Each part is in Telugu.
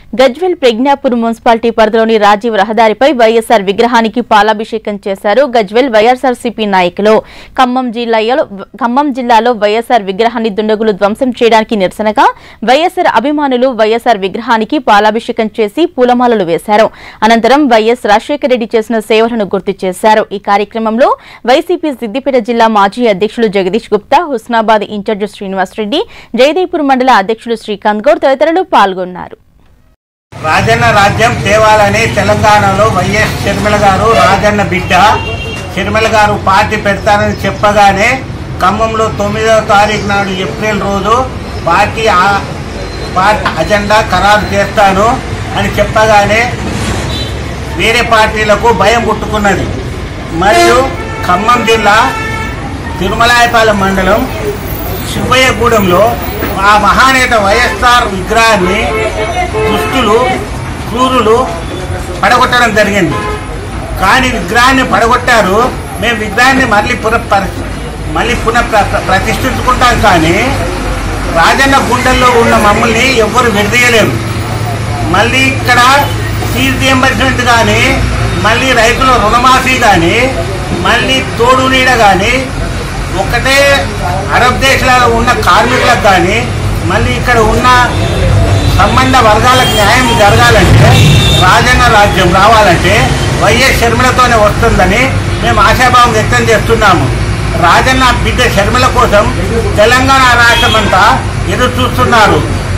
గజ్వెల్ ప్రజ్ఞాపూర్ మున్సిపాలిటీ పరిధిలోని రాజీవ్ రహదారిపై వైఎస్ఆర్ విగ్రహానికి పాలాభిషేకం చేశారు గజ్వెల్ వైఎస్ఆర్సీపీ నాయకులు ఖమ్మం జిల్లాలో ఖమ్మం జిల్లాలో వైఎస్ఆర్ విగ్రహాన్ని దుండగులు ధ్వంసం చేయడానికి నిరసనగా వైఎస్ఆర్ అభిమానులు వైఎస్ఆర్ విగ్రహానికి పాలాభిషేకం చేసి పూలమాలలు వేశారు అనంతరం వైఎస్ రాజశేఖర రెడ్డి చేసిన సేవలను గుర్తు చేశారు ఈ కార్యక్రమంలో వైసీపీ సిద్దిపేట జిల్లా మాజీ అధ్యక్షులు జగదీష్ గుప్తా హుస్నాబాద్ ఇన్ఛార్జ్ శ్రీనివాస్ రెడ్డి జయదేపూర్ మండల అధ్యక్షులు శ్రీకాంత్ గౌడ్ తదితరులు పాల్గొన్నారు రాజన్న రాజ్యం తేవాలని తెలంగాణలో వైఎస్ షర్మిల గారు రాజన్న బిడ్డ షర్మిల గారు పార్టీ పెడతానని చెప్పగానే ఖమ్మంలో తొమ్మిదవ తారీఖు నాడు ఏప్రిల్ రోజు పార్టీ ఆ- పార్టీ అజెండా ఖరారు చేస్తాను అని చెప్పగానే వేరే పార్టీలకు భయం పుట్టుకున్నది మరియు ఖమ్మం జిల్లా తిరుమలాయపాలెం మండలం శివయ్యగూడెంలో ఆ మహానేత వైఎస్ఆర్ విగ్రహాన్ని దుష్టులు క్రూరులు పడగొట్టడం జరిగింది కానీ విగ్రహాన్ని పడగొట్టారు మేము విగ్రహాన్ని మళ్ళీ పున మళ్ళీ పునః ప్ర- ప్ర- ప్రతిష్ఠించుకుంటాం కానీ రాజన్న గుండెల్లో ఉన్న మమ్మల్ని ఎవ్వరు విడదీయలేరు మళ్ళీ ఇక్కడ ఫీజు రియంబర్స్మెంట్ కానీ మళ్ళీ రైతుల రుణమాఫీ కానీ మళ్ళీ తోడు నీడ కానీ ఒకటే అరబ్ దేశాలలో ఉన్న కార్మికులకు కానీ మళ్ళీ ఇక్కడ ఉన్న సంబంధ వర్గాలకు న్యాయం జరగాలంటే రాజన్న రాజ్యం రావాలంటే వైఎస్ షర్మిలతోనే వస్తుందని మేము ఆశాభావం వ్యక్తం చేస్తున్నాము రాజన్న బిడ్డ షర్మిల కోసం తెలంగాణ రాష్ట్రం అంతా ఎదురు చూస్తున్నారు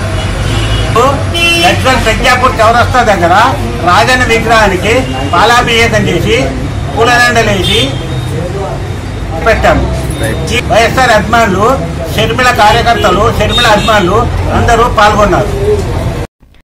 గజ్వల్ ప్రజ్ఞాపూర్ చౌరస్తా దగ్గర రాజన్న విగ్రహానికి పాలాభిషేకం చేసి పూలదండలేసి పెట్టాము ఈ వైఎస్ఆర్ అభిమానులు షర్మిల కార్యకర్తలు షర్మిల అభిమానులు అందరూ పాల్గొన్నారు